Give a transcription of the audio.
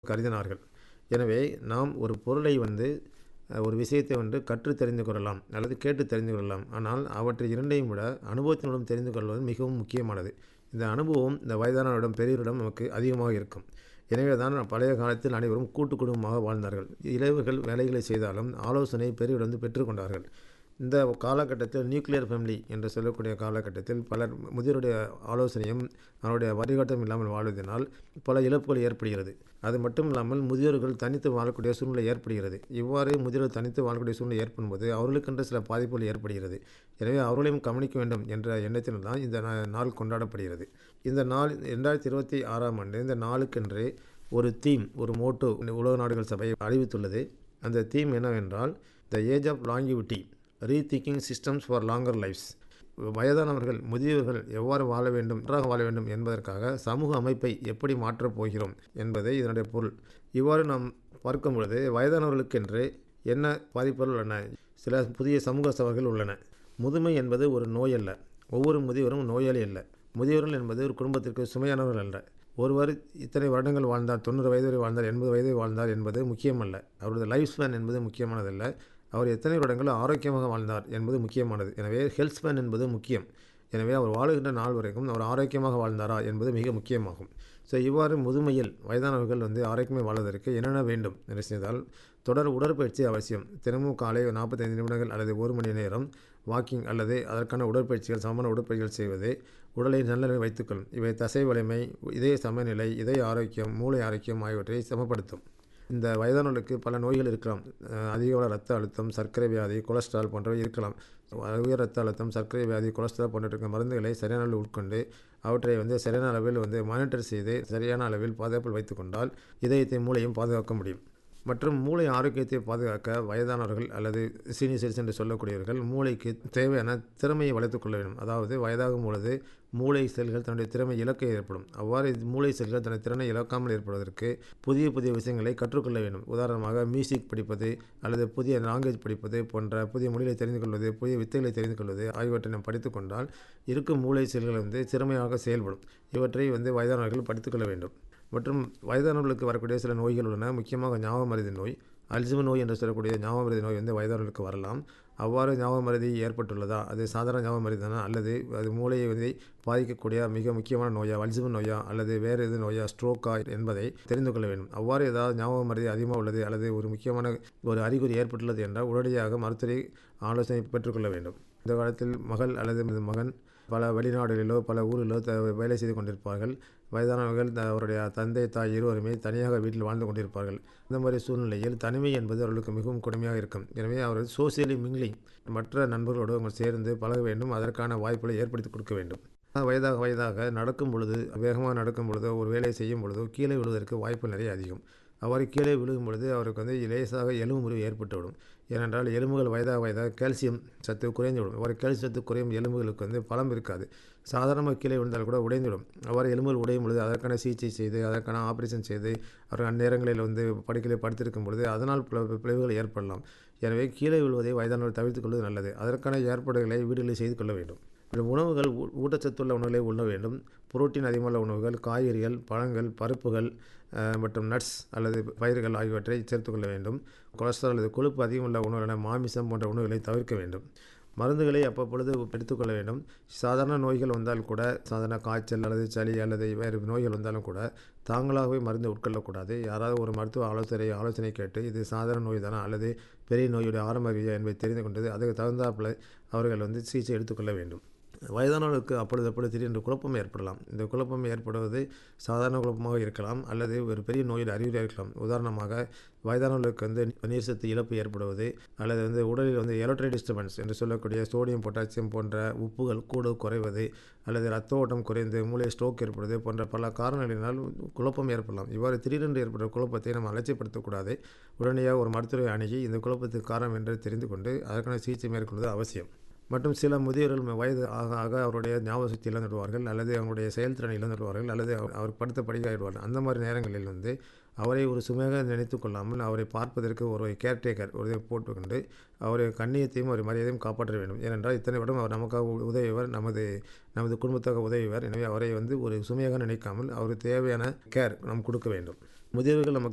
கருதினார்கள் எனவே நாம் ஒரு பொருளை வந்து அஹ், ஒரு விஷயத்தை வந்து கற்று தெரிந்து கொள்ளலாம் அல்லது கேட்டு தெரிந்து கொள்ளலாம் ஆனால் அவற்றை இரண்டையும் விட அனுபவத்தின் மூலம் தெரிந்து கொள்வது மிகவும் முக்கியமானது இந்த அனுபவம் இந்த வயதானவரிடம் பெரியவரிடம் நமக்கு அதிகமாக இருக்கும் எனவே தான் பழைய காலத்தில் அனைவரும் கூட்டு குடும்பமாக வாழ்ந்தார்கள் இளைவர்கள் வேலைகளை செய்தாலும் ஆலோசனை பெரியவரிடம் பெற்றுக்கொண்டார்கள் இந்த காலகட்டத்தில் நியூக்ளியர் ஃபேமிலி என்று சொல்லக்கூடிய காலகட்டத்தில் பலர் முதியோருடைய ஆலோசனையும் அவருடைய வழிகாட்டம் இல்லாமல் வாழ்வதனால் பல இழப்புகள் ஏற்படுகிறது அது மட்டும் இல்லாமல் முதியோர்கள் தனித்து வாழக்கூடிய சூழ்நிலை ஏற்படுகிறது இவ்வாறு முதியோர் தனித்து வாழக்கூடிய சூழ்நிலை ஏற்படும்போது அவர்களுக்கென்று சில பாதிப்புகள் ஏற்படுகிறது எனவே அவர்களையும் கவனிக்க வேண்டும் என்ற எண்ணத்தில் தான் இந்த நா- நாள் கொண்டாடப்படுகிறது இந்த நாள் ரெண்டாயிரத்தி இருபத்தி ஆறாம் ஆண்டு இந்த நாளுக்கென்று ஒரு தீம் ஒரு மோட்டோ உலக நாடுகள் சபை அறிவித்துள்ளது அந்த தீம் என்னவென்றால் the age of longevity rethinking systems for longer lifes வயதானவர்கள் முதியவர்கள் எவ்வாறு வாழ வேண்டும் நன்றாக வாழ வேண்டும் என்பதற்காக சமூக அமைப்பை எப்படி மாற்றப் போகிறோம் என்பதே இதனுடைய பொருள் இவ்வாறு நாம் பார்க்கும் பொழுது வயதானவர்களுக்கென்று என்ன பாதிப்புகள் உள்ளன சில புதிய சமூக சவால்கள் உள்ளன முதுமை என்பது ஒரு நோய் அல்ல ஒவ்வொரு முதியவரும் நோயாளி அல்ல முதியவர்கள் என்பது ஒரு குடும்பத்திற்கு சுமையானவர்கள் அல்ல ஒருவர் இத்தனை வருடங்கள் வாழ்ந்தார் தொண்ணூறு வயது வரை வாழ்ந்தார் எண்பது வயது வாழ்ந்தார் என்பது முக்கியமல்ல அவரது லைஃப் ஸ்பேன் என்பது முக்கியமானதல்ல அவர் எத்தனை வருடங்கள் ஆரோக்கியமாக வாழ்ந்தார் என்பது முக்கியமானது எனவே ஹெல்த் ஸ்பேன் என்பது முக்கியம் எனவே அவர் வாழுகின்ற நாள் வரைக்கும் அவர் ஆரோக்கியமாக வாழ்ந்தாரா என்பது மிக முக்கியமாகும் ஸோ இவ்வாறு முதுமையில் வயதானவர்கள் வந்து ஆரோக்கியமாக வாழ்வதற்கு என்னென்ன வேண்டும் என்று செய்தால் தொடர் உடற்பயிற்சி அவசியம் தினமும் காலை நாற்பத்தைந்து நிமிடங்கள் அல்லது ஒரு மணி நேரம் வாக்கிங் அல்லது அதற்கான உடற்பயிற்சிகள் சமமான உடற்பயிற்சிகள் செய்வது உடலை நல்ல நிலையில் வைத்துக்கொள்ளும் இவை தசை வலிமை இதய சமநிலை இதய ஆரோக்கியம் மூளை ஆரோக்கியம் ஆகியவற்றை சமப்படுத்தும் இந்த வயதானவர்களுக்கு பல நோய்கள் இருக்கலாம் அஹ் அதிக அளவு ரத்த அழுத்தம் சர்க்கரை வியாதி கொலஸ்ட்ரால் போன்றவை இருக்கலாம் உயர் ரத்த அழுத்தம் சர்க்கரை வியாதி கொலஸ்ட்ரால் போன்ற மருந்துகளை சரியான அளவில் உட்கொண்டு அவற்றை வந்து சரியான அளவில் வந்து மானிட்டர் செய்து சரியான அளவில் பாதுகாப்பில் வைத்துக்கொண்டால் இதயத்தை மூளையும் பாதுகாக்க முடியும் மற்றும் மூளை ஆரோக்கியத்தை பாதுகாக்க வயதானவர்கள் அல்லது சீனியர் சிட்டிசன் என்று சொல்லக்கூடியவர்கள் மூளைக்கு தேவையான திறமையை வளர்த்துக் கொள்ள வேண்டும் அதாவது வயதாகும் பொழுது மூளை செல்கள் தன்னுடைய திறமை இலக்க ஏற்படும் அவ்வாறு இது மூளை செல்கள் தன்னுடைய திறனை இழக்காமல் ஏற்படுவதற்கு புதிய புதிய விஷயங்களை கற்றுக்கொள்ள வேண்டும் உதாரணமாக மியூசிக் படிப்பது அல்லது புதிய லாங்குவேஜ் படிப்பது போன்ற புதிய மொழிகளை தெரிந்து கொள்வது புதிய வித்தைகளை தெரிந்து கொள்வது ஆகியவற்றை நாம் படித்துக்கொண்டால் இருக்கும் மூளை செல்கள் வந்து திறமையாக செயல்படும் இவற்றை வந்து வயதானவர்கள் படித்துக்கொள்ள வேண்டும் மற்றும் வயதானவர்களுக்கு வரக்கூடிய சில நோய்கள் உள்ளன முக்கியமாக ஞாபக மருதி நோய் அல்சிமர் நோய் என்று சொல்லக்கூடிய ஞாபக மருதி நோய் வந்து வயதானவர்களுக்கு வரலாம் அவ்வாறு ஞாபக மருதி ஏற்பட்டுள்ளதா அது சாதாரண ஞாபக மருதி தானா அல்லது அது மூளையை வந்து பாதிக்கக்கூடிய மிக முக்கியமான நோயா அல்சிமர் நோயா அல்லது வேறு எது நோயா ஸ்ட்ரோக்கா என்பதை தெரிந்து கொள்ள வேண்டும் அவ்வாறு ஏதாவது ஞாபக மருதி அதிகமாக உள்ளது அல்லது ஒரு முக்கியமான ஒரு அறிகுறி ஏற்பட்டுள்ளது என்றால் உடனடியாக மருத்துவரை ஆலோசனை பெற்றுக்கொள்ள வேண்டும் இந்த காலத்தில் மகள் அல்லது மகன் பல வெளிநாடுகளிலோ பல ஊரிலோ த வேலை செய்து கொண்டிருப்பார்கள் வயதானவர்கள் த- அவருடைய தந்தை தாய் இருவருமே தனியாக வீட்டில் வாழ்ந்து கொண்டிருப்பார்கள் இந்த மாதிரி சூழ்நிலையில் தனிமை என்பது அவர்களுக்கு மிகவும் கொடுமையாக இருக்கும் எனவே அவர்கள் சோசியலி மிங்லிங் மற்ற நண்பர்களோடு அவங்க சேர்ந்து பழக வேண்டும் அதற்கான வாய்ப்புகளை ஏற்படுத்தி கொடுக்க வேண்டும் வயதாக வயதாக நடக்கும் பொழுது வேகமாக நடக்கும் பொழுதோ ஒரு வேலையை செய்யும் பொழுதோ கீழே விழுவதற்கு வாய்ப்பு நிறைய அதிகம் அவ்வாறு கீழே விழுகும் பொழுது அவருக்கு வந்து லேசாக எலும்பு முறிவு ஏற்பட்டுவிடும் ஏனென்றால் எலும்புகள் வயதாக வயதாக கால்சியம் சத்து குறைந்துவிடும் அவ்வாறு கால்சியம் சத்து குறையும் எலும்புகளுக்கு வந்து பலம் இருக்காது சாதாரணமாக கீழே விழுந்தால் கூட உடைந்துவிடும் அவ்வாறு எலும்புகள் உடையும் பொழுது அதற்கான சிகிச்சை செய்து அதற்கான ஆபரேஷன் செய்து அவர் அந்நேரங்களில் வந்து படுக்கையிலே படுத்திருக்கும் பொழுது அதனால் பல பிளவுகள் ஏற்படலாம் எனவே கீழே விழுவதை வயதானவர் தவிர்த்துக் கொள்வது நல்லது அதற்கான ஏற்பாடுகளை வீடுகளில் செய்து கொள்ள வேண்டும் மற்றும் உணவுகள் ஊ- ஊட்டச்சத்துள்ள உணவுகளை உண்ண வேண்டும் புரோட்டீன் அதிகமுள்ள உணவுகள் காய்கறிகள் பழங்கள் பருப்புகள் அஹ், மற்றும் நட்ஸ் அல்லது பயிர்கள் ஆகியவற்றை சேர்த்துக்கொள்ள வேண்டும் கொலஸ்ட்ரால் அல்லது கொழுப்பு அதிகமுள்ள உணவுகளான மாமிசம் போன்ற உணவுகளை தவிர்க்க வேண்டும் மருந்துகளை அப்பப்பொழுது எடுத்துக்கொள்ள வேண்டும் சாதாரண நோய்கள் வந்தால் கூட சாதாரண காய்ச்சல் அல்லது சளி அல்லது வேறு நோய்கள் வந்தாலும் கூட தாங்களாகவே மருந்து உட்கொள்ளக்கூடாது யாராவது ஒரு மருத்துவ ஆலோசனை ஆலோசனை கேட்டு இது சாதாரண நோய் தானா அல்லது பெரிய நோயுடைய ஆரம்ப அறிவியா என்பதை தெரிந்து கொண்டது அதுக்கு தகுந்தாப்புல அவர்கள் வந்து சிகிச்சை எடுத்துக்கொள்ள வேண்டும் வயதானவர்களுக்கு அப்பொழுது அப்பொழுது திடீரென்று குழப்பம் ஏற்படலாம் இந்த குழப்பம் ஏற்படுவது சாதாரண குழப்பமாக இருக்கலாம் அல்லது ஒரு பெரிய நோயில் அறிகுறியாக இருக்கலாம் உதாரணமாக வயதானவர்களுக்கு வந்து நீர் சத்து இழப்பு ஏற்படுவது அல்லது வந்து உடலில் வந்து எலக்ட்ரிக் டிஸ்டர்பன்ஸ் என்று சொல்லக்கூடிய சோடியம் பொட்டாசியம் போன்ற உப்புகள் கூட குறைவது அல்லது ரத்த ஓட்டம் குறைந்து மூளை ஸ்ட்ரோக் ஏற்படுவது போன்ற பல காரணங்களினால் குழப்பம் ஏற்படலாம் இவ்வாறு திடீரென்று ஏற்படுற குழப்பத்தை நம்ம அலட்சியப்படுத்தக்கூடாது உடனடியாக ஒரு மருத்துவரை அணுகி இந்த குழப்பத்துக்கு காரணம் என்று தெரிந்து கொண்டு அதற்கான சிகிச்சை மேற்கொள்வது அவசியம் மற்றும் சில முதியோர்கள் வயது ஆக ஆக அவருடைய ஞாபக சக்தி இழந்துடுவார்கள் அல்லது அவங்களுடைய செயல்திறனை இழந்துடுவார்கள் அல்லது அவர் அவர் படுத்த படிக்காயிடுவார்கள் அந்த மாதிரி நேரங்களில் வந்து அவரை ஒரு சுமையாக நினைத்து கொள்ளாமல் அவரை பார்ப்பதற்கு ஒரு கேர்டேக்கர் ஒரு இதை போட்டுக்கொண்டு அவருடைய கண்ணியத்தையும் ஒரு மரியாதையும் காப்பாற்ற வேண்டும் ஏனென்றால் இத்தனை விடம் அவர் நமக்காக உ- உதவியவர் நமது நமது குடும்பத்தாக உதவியவர் எனவே அவரை வந்து ஒரு சுமையாக நினைக்காமல் அவருக்கு தேவையான கேர் நாம் கொடுக்க வேண்டும் முதியவர்கள் நமக்கு